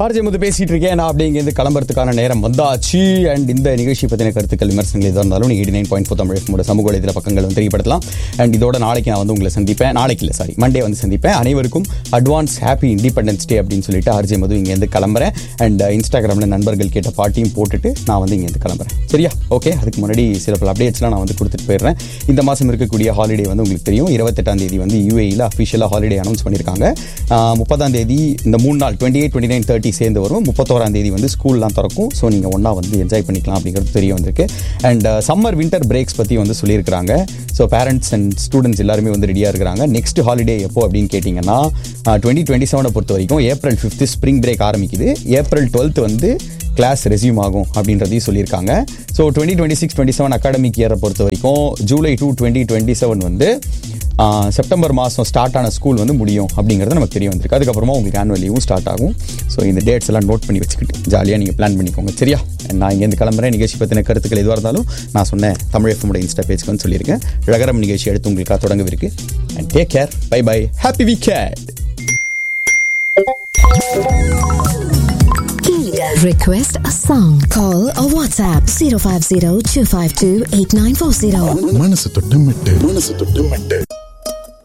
RJ முது பேசிட்டு இருக்கேன் நான் அப்படியே இங்கேருந்து கிளம்புறதுக்கான நேரம் வந்தாச்சு அண்ட் இந்த நிகழ்ச்சி பற்றின கருத்துக்கள் விமர்சனங்கள் எதாக இருந்தாலும் eighty nine point four Tamil நம்மளோட சமூக வலைதள பக்கங்கள் வந்து தெரியப்படுத்தலாம் அண்ட் இதோட நாளைக்கு நான் வந்து உங்களை சந்திப்பேன் நாளைக்கு இல்லை சாரி மண்டே வந்து சந்திப்பேன் அனைவருக்கும் அட்வான்ஸ் ஹாப்பி இண்டிபெண்டன்ஸ் டே அப்படின்னு சொல்லிட்டு ஆர்ஜே மது இங்கேருந்து கிளம்புறேன் அண்ட் இன்ஸ்டாகிராமில் நண்பர்கள் கேட்ட பாட்டியும் போட்டுட்டு நான் வந்து இங்கேருந்து கிளம்புறேன் சரியா ஓகே அதுக்கு முன்னாடி சில பல அப்டேட்ஸ்லாம் நான் வந்து கொடுத்துட்டு போயிடுறேன் இந்த மாதம் இருக்கக்கூடிய ஹாலிடே வந்து உங்களுக்கு தெரியும் இருபத்தெட்டாம் தேதி வந்து யூஏயில் அஃபிஷியலாக ஹாலிடே அனௌன்ஸ் பண்ணியிருக்காங்க ஆஹ் முப்பதாம் தேதி இந்த மூணு நாள் twenty eight twenty nine thirty சேர்ந்து வரும் முப்பத்தோராம் தேதி வந்து ஸ்கூல்லாம் திறக்கும் ஸோ நீங்கள் ஒன்றா வந்து என்ஜாய் பண்ணிக்கலாம் அப்படிங்கிறது தெரிய வந்திருக்கு அண்ட் சம்மர் வின்டர் பிரேக்ஸ் பற்றி வந்து சொல்லியிருக்கிறாங்க ஸோ பேரண்ட்ஸ் அண்ட் ஸ்டூடெண்ட்ஸ் எல்லாருமே வந்து ரெடியாக இருக்கிறாங்க நெக்ஸ்ட் ஹாலிடே எப்போ அப்படின்னு கேட்டிங்கன்னா டுவெண்ட்டி டுவெண்ட்டி செவனை பொறுத்த வரைக்கும் ஏப்ரல் ஃபிஃப்த்து ஸ்ப்ரிங் பிரேக் ஆரம்பிக்குது ஏப்ரல் டுவெல்த் வந்து கிளாஸ் ரெசியூம் ஆகும் அப்படின்றதையும் சொல்லியிருக்காங்க so twenty twenty six twenty seven academic இயரை பொறுத்த வரைக்கும் July to twenty twenty seven வந்து ஆஹ், செப்டம்பர் மாதம் ஸ்டார்ட் ஆன ஸ்கூல் வந்து முடியும் அப்படிங்கிறது நமக்கு தெரிய வந்திருக்கு அதுக்கப்புறமா உங்களுக்கு ஆனுவல் லீவும் ஸ்டார்ட் ஆகும் ஸோ இந்த டேட்ஸ் எல்லாம் நோட் பண்ணி வச்சுக்கிட்டு ஜாலியாக நீங்கள் பிளான் பண்ணிக்கோங்க சரியா நான் இங்கேருந்து கிளம்புறேன் நிகழ்ச்சி பற்றின கருத்துக்கள் எதுவாக இருந்தாலும் நான் சொன்னேன் தமிழ் எஃப்எம்மோட இன்ஸ்டா பேஜ்க்கு வந்து சொல்லியிருக்கேன் ரகரம் நிகழ்ச்சி எடுத்து உங்களுக்காக தொடங்கவிருக்கு and take care bye bye happy weekend Request a song. Call or WhatsApp 050 252 8940. மனசு தொட்டு மெட்டு மனசு தொட்டு மெட்டு